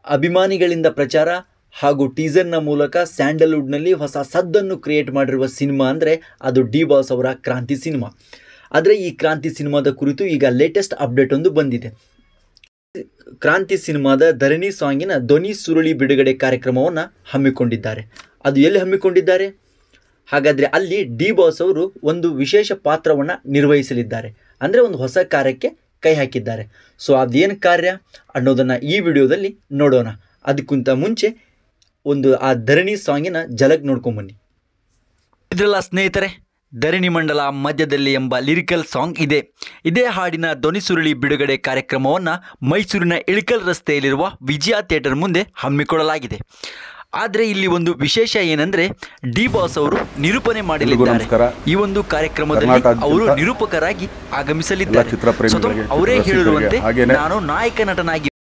ಅಭಿಮಾನಿಗಳಿಂದ ಪ್ರಚಾರ ಹಾಗೂ ಟೀಸರ್ನ ಮೂಲಕ ಸ್ಯಾಂಡಲ್ವುಡ್ನಲ್ಲಿ ಹೊಸ ಸದ್ದನ್ನು ಕ್ರಿಯೇಟ್ ಮಾಡಿರುವ ಸಿನಿಮಾ ಅಂದರೆ ಅದು ಡಿ ಬಾಸ್ ಅವರ ಕ್ರಾಂತಿ ಸಿನಿಮಾ ಆದರೆ ಈ ಕ್ರಾಂತಿ ಸಿನಿಮಾದ ಕುರಿತು ಈಗ ಲೇಟೆಸ್ಟ್ ಅಪ್ಡೇಟ್ ಒಂದು ಬಂದಿದೆ ಕ್ರಾಂತಿ ಸಿನಿಮಾದ ಧರಣಿ ಸಾಂಗಿನ ಧ್ವನಿ ಸುರುಳಿ ಬಿಡುಗಡೆ ಕಾರ್ಯಕ್ರಮವನ್ನು ಹಮ್ಮಿಕೊಂಡಿದ್ದಾರೆ ಅದು ಎಲ್ಲಿ ಹಮ್ಮಿಕೊಂಡಿದ್ದಾರೆ ಹಾಗಾದರೆ ಅಲ್ಲಿ ಡಿ ಬಾಸ್ ಅವರು ಒಂದು ವಿಶೇಷ ಪಾತ್ರವನ್ನು ನಿರ್ವಹಿಸಲಿದ್ದಾರೆ ಅಂದರೆ ಒಂದು ಹೊಸ ಕಾರ್ಯಕ್ಕೆ ಕೈ ಹಾಕಿದ್ದಾರೆ ಸೊ ಅದೇನು ಕಾರ್ಯ ಅನ್ನೋದನ್ನು ಈ ವಿಡಿಯೋದಲ್ಲಿ ನೋಡೋಣ ಅದಕ್ಕಿಂತ ಮುಂಚೆ ಒಂದು ಆ ಧರಣಿ ಸಾಂಗಿನ ಜಲಕ್ ನೋಡ್ಕೊಂಬನ್ನಿ ಇದ್ರಲ್ಲ ಸ್ನೇಹಿತರೆ ಧರಣಿ ಮಂಡಲ ಮಧ್ಯದಲ್ಲಿ ಎಂಬ ಲಿರಿಕಲ್ ಸಾಂಗ್ ಇದೆ ಇದೇ ಹಾಡಿನ ಧ್ವನಿ ಸುರುಳಿ ಬಿಡುಗಡೆ ಕಾರ್ಯಕ್ರಮವನ್ನು ಮೈಸೂರಿನ ಇಳಕಲ್ ರಸ್ತೆಯಲ್ಲಿರುವ ವಿಜಯ ಥಿಯೇಟರ್ ಮುಂದೆ ಹಮ್ಮಿಕೊಳ್ಳಲಾಗಿದೆ ಆದರೆ ಇಲ್ಲಿ ಒಂದು ವಿಶೇಷ ಏನಂದ್ರೆ ಡಿ ಬಾಸ್ ಅವರು ನಿರೂಪಣೆ ಮಾಡಲಿದ್ದಾರೆ ನಮಸ್ಕಾರ. ಈ ಒಂದು ಕಾರ್ಯಕ್ರಮದಲ್ಲಿ ಕರ್ನಾಟಕಾದ್ಯಂತ ಅವರು ನಿರೂಪಕರಾಗಿ ಆಗಮಿಸಲಿದ್ದಾರೆ ಎಲ್ಲ ಚಿತ್ರಪ್ರೇಮಿಗಳಿಗೆ, ಸ್ವತಃ ಅವರೇ ಚಿತ್ರರಸಿಕರಿಗೆ, ಹೇಳಿರುವಂತೆ ಹಾಗೇನೆ ನಾನು ನಾಯಕ ನಟನಾಗಿ